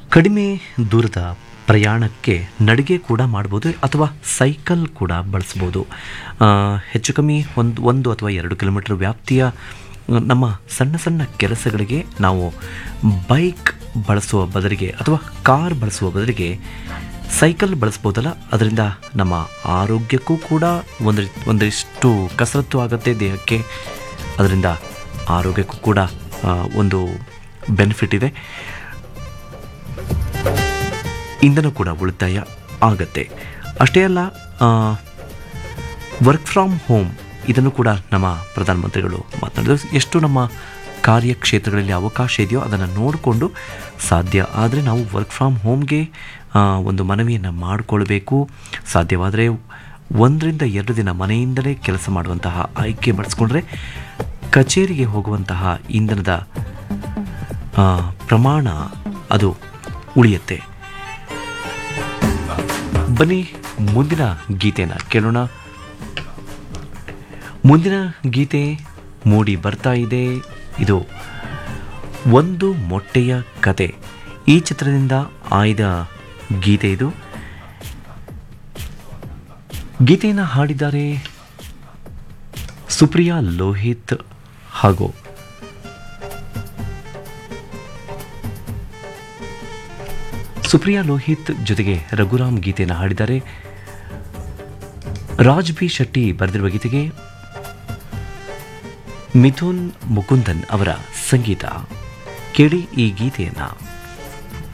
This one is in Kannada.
ಕಡಿಮೆ ದೂರದ ಪ್ರಯಾಣಕ್ಕೆ ನಡಿಗೆ ಕೂಡ ಮಾಡ್ಬೋದು ಅಥವಾ ಸೈಕಲ್ ಕೂಡ ಬಳಸ್ಬೋದು ಆ, ಹೆಚ್ಚು ಕಮ್ಮಿ ಒಂದು ಒಂದು ಅಥವಾ ಎರಡು ಕಿಲೋಮೀಟರ್ ವ್ಯಾಪ್ತಿಯ ನಮ್ಮ ಸಣ್ಣ ಸಣ್ಣ ಕೆಲಸಗಳಿಗೆ ನಾವು ಬೈಕ್ ಬಳಸುವ ಬದಲಿಗೆ ಅಥವಾ ಕಾರ್ ಬಳಸುವ ಬದಲಿಗೆ ಸೈಕಲ್ ಬಳಸ್ಬೋದಲ್ಲ ಅದರಿಂದ ನಮ್ಮ ಆರೋಗ್ಯಕ್ಕೂ ಕೂಡ ಒಂದು ಒಂದಿಷ್ಟು ಕಸರತ್ತು ಆಗುತ್ತೆ ದೇಹಕ್ಕೆ ಅದರಿಂದ ಆರೋಗ್ಯಕ್ಕೂ ಕೂಡ ಆ, ಒಂದು ಬೆನಿಫಿಟ್ ಇದೆ ಇಂಧನ ಕೂಡ ಉಳಿತಾಯ ಆಗತ್ತೆ ಅಷ್ಟೇ ಅಲ್ಲ ವರ್ಕ್ ಫ್ರಮ್ ಹೋಮ್ ಇದನ್ನು ಕೂಡ ನಮ್ಮ ಪ್ರಧಾನಮಂತ್ರಿಗಳು ಮಾತನಾಡಿದರು ಎಷ್ಟು ನಮ್ಮ ಕಾರ್ಯಕ್ಷೇತ್ರಗಳಲ್ಲಿ ಅವಕಾಶ ಇದೆಯೋ ಅದನ್ನು ನೋಡಿಕೊಂಡು ಸಾಧ್ಯ ಆದರೆ ನಾವು ವರ್ಕ್ ಫ್ರಮ್ ಹೋಮ್ಗೆ ಒಂದು ಮನವಿಯನ್ನು ಮಾಡಿಕೊಳ್ಬೇಕು ಸಾಧ್ಯವಾದರೆ ಒಂದರಿಂದ ಎರಡು ದಿನ ಮನೆಯಿಂದಲೇ ಕೆಲಸ ಮಾಡುವಂತಹ ಆಯ್ಕೆ ಬಳಸ್ಕೊಂಡ್ರೆ ಕಚೇರಿಗೆ ಹೋಗುವಂತಹ ಇಂಧನದ ಆ, ಪ್ರಮಾಣ ಅದು ಉಳಿಯುತ್ತೆ ಬನ್ನಿ ಮುಂದಿನ ಗೀತೆನ ಕೇಳೋಣ ಮುಂದಿನ ಗೀತೆ ಮೂಡಿ ಬರ್ತಾ ಇದೆ ಇದು ಒಂದು ಮೊಟ್ಟೆಯ ಕತೆ ಈ ಚಿತ್ರದಿಂದ ಆಯ್ದ ಗೀತೆ ಇದು ಗೀತೆಯನ್ನು ಹಾಡಿದ್ದಾರೆ ಸುಪ್ರಿಯಾ ಲೋಹಿತ್ ಹಾಗೂ ಸುಪ್ರಿಯಾ ಲೋಹಿತ್ ಜೊತೆಗೆ ರಘುರಾಮ್ ಗೀತೆಯನ್ನು ಹಾಡಿದ್ದಾರೆ ರಾಜ್ ಬಿ ಶೆಟ್ಟಿ ಬರೆದಿರುವ ಗೀತೆಗೆ ಮಿಥುನ್ ಮುಕುಂದನ್ ಅವರ ಸಂಗೀತ ಕೇಳಿ ಈ ಗೀತೆಯನ್ನು